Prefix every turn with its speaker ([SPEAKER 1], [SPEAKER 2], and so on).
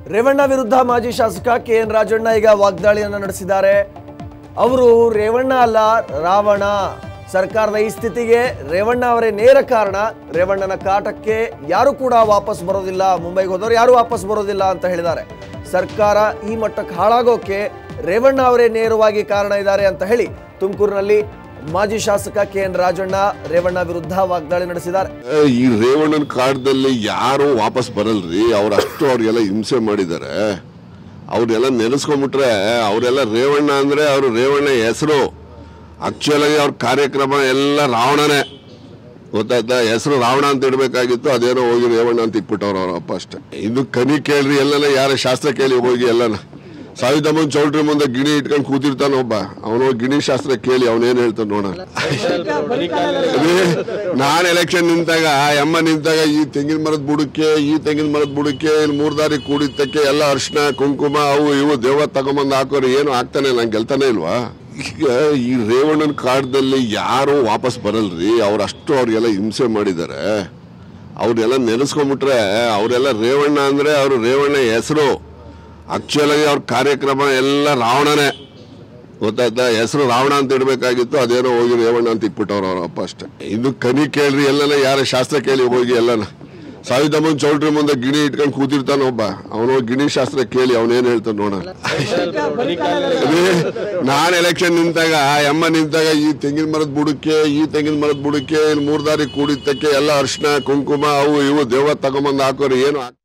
[SPEAKER 1] ರೇವಣ್ಣ ವಿರುದ್ಧ ಮಾಜಿ ಶಾಸಕ ಕೆ ಎನ್ ರಾಜಣ್ಣ ಈಗ ವಾಗ್ದಾಳಿಯನ್ನು ನಡೆಸಿದ್ದಾರೆ ಅವರು ರೇವಣ್ಣ ಅಲ್ಲ ರಾವಣ ಸರ್ಕಾರದ ಈ ಸ್ಥಿತಿಗೆ ರೇವಣ್ಣ ಅವರೇ ನೇರ ಕಾರಣ ರೇವಣ್ಣನ ಕಾಟಕ್ಕೆ ಯಾರು ಕೂಡ ವಾಪಸ್ ಬರೋದಿಲ್ಲ ಮುಂಬೈಗೆ ಹೋದವರು ಯಾರು ವಾಪಸ್ ಬರೋದಿಲ್ಲ ಅಂತ ಹೇಳಿದ್ದಾರೆ ಸರ್ಕಾರ ಈ ಮಟ್ಟಕ್ಕೆ ಹಾಳಾಗೋಕೆ ರೇವಣ್ಣ ಅವರೇ ನೇರವಾಗಿ ಕಾರಣ ಇದ್ದಾರೆ ಅಂತ ಹೇಳಿ ತುಮಕೂರಿನಲ್ಲಿ ಮಾಜಿ ಶಾಸಕ ಕೆ ಎನ್ ರಾಜಣ್ಣ ರೇವಣ್ಣ ವಿರುದ್ಧ ವಾಗ್ದಾಳಿ ನಡೆಸಿದ್ದಾರೆ
[SPEAKER 2] ಈ ರೇವಣ್ಣನ ಕಾಡ್ದಲ್ಲಿ ಯಾರು ವಾಪಸ್ ಬರಲ್ರಿ ಅವ್ರು ಅಷ್ಟು ಅವ್ರಿಗೆಲ್ಲ ಹಿಂಸೆ ಮಾಡಿದ್ದಾರೆ ಅವ್ರೆಲ್ಲ ನೆನೆಸ್ಕೊಂಡ್ಬಿಟ್ರೆ ಅವರೆಲ್ಲ ರೇವಣ್ಣ ಅಂದ್ರೆ ಅವರು ರೇವಣ್ಣ ಹೆಸರು ಆಕ್ಚುಲ್ ಆಗಿ ಅವ್ರ ಕಾರ್ಯಕ್ರಮ ಎಲ್ಲ ರಾವಣನೇ ಗೊತ್ತಾಯ್ತಾ ಹೆಸರು ರಾವಣ ಅಂತ ಇಡಬೇಕಾಗಿತ್ತು ಅದೇನೋ ಹೋಗಿ ರೇವಣ್ಣ ಅಂತ ಇಟ್ಬಿಟ್ಟವ್ರು ಅವ್ರ ಅಪ್ಪ ಅಷ್ಟೇ ಇದು ಕನಿ ಕೇಳ್ರಿ ಎಲ್ಲನ ಯಾರ ಶಾಸ್ತ್ರ ಕೇಳಿ ಹೋಗಿ ಎಲ್ಲನ ಸಾವಿದಮ್ಮನ್ ಚೌಲ್ಟ್ರಿ ಮುಂದೆ ಗಿಣಿ ಇಟ್ಕೊಂಡು ಕೂತಿರ್ತಾನ ಒಬ್ಬ ಅವನು ಗಿಣಿ ಶಾಸ್ತ್ರ ಕೇಳಿ ಅವನೇನ್ ಹೇಳ್ತಾನೆ ನೋಡೋಣ ನಾನ್ ಎಲೆಕ್ಷನ್ ನಿಂತಾಗ ಆ ಅಮ್ಮ ನಿಂತಾಗ ಈ ತೆಂಗಿನ ಮರದ ಬುಡಕ್ಕೆ ಈ ತೆಂಗಿನ ಮರದ ಬುಡಕ್ಕೆ ಇಲ್ಲಿ ಮೂರ್ ದಾರಿ ಕೂಡಿದ್ದಕ್ಕೆ ಎಲ್ಲ ಅರ್ಶಿನ ಕುಂಕುಮ ಅವು ಇವು ದೇವ ತಗೊಂಬಂದ್ ಹಾಕೋರು ಏನು ಆಗ್ತಾನೆ ಇಲ್ಲ ನಂಗೆ ಗೆಲ್ತಾನೆ ಇಲ್ವಾ ಈಗ ಈ ರೇವಣ್ಣನ ಕಾಡ್ದಲ್ಲಿ ಯಾರು ವಾಪಸ್ ಬರಲ್ರಿ ಅವ್ರು ಅಷ್ಟು ಅವ್ರಿಗೆಲ್ಲ ಹಿಂಸೆ ಮಾಡಿದ್ದಾರೆ ಅವ್ರೆಲ್ಲ ನೆನೆಸ್ಕೊಂಡ್ಬಿಟ್ರೆ ಅವರೆಲ್ಲ ರೇವಣ್ಣ ಅಂದ್ರೆ ಅವರು ರೇವಣ್ಣ ಹೆಸರು ಆಕ್ಚುಲ್ ಆಗಿ ಅವ್ರ ಕಾರ್ಯಕ್ರಮ ಎಲ್ಲ ರಾವಣನೇ ಗೊತ್ತಾಯ್ತಾ ಹೆಸರು ರಾವಣ ಅಂತ ಇಡಬೇಕಾಗಿತ್ತು ಅದೇನೋ ಹೋಗಿ ರೇವಣ್ಣ ಅಂತ ಇಟ್ಬಿಟ್ಟವ್ರು ಅವ್ರ ಅಪ್ಪ ಅಷ್ಟೇ ಇದು ಕನಿ ಕೇಳ್ರಿ ಎಲ್ಲನ ಯಾರ ಶಾಸ್ತ್ರ ಕೇಳಿ ಹೋಗಿ ಎಲ್ಲನ ಸಾವಿದಮ್ಮನ್ ಚೌಲ್ಟ್ರಿ ಮುಂದೆ ಗಿಣಿ ಇಟ್ಕೊಂಡು ಕೂತಿರ್ತಾನ ಒಬ್ಬ ಅವನು ಗಿಣಿ ಶಾಸ್ತ್ರ ಕೇಳಿ ಅವನೇನ್ ಹೇಳ್ತಾನೆ ನೋಡೋಣ ನಾನ್ ಎಲೆಕ್ಷನ್ ನಿಂತಾಗ ಆ ಅಮ್ಮ ನಿಂತಾಗ ಈ ತೆಂಗಿನ ಮರದ ಬುಡಕ್ಕೆ ಈ ತೆಂಗಿನ ಮರದ ಬುಡಕ್ಕೆ ಇಲ್ಲಿ ಮೂರ್ ದಾರಿ ಕೂಡಿದ್ದಕ್ಕೆ ಎಲ್ಲ ಅರ್ಶಿನ ಕುಂಕುಮ ಅವು ಇವು ದೇವ ತಗೊಂಬಂದ್ ಹಾಕೋರು ಏನು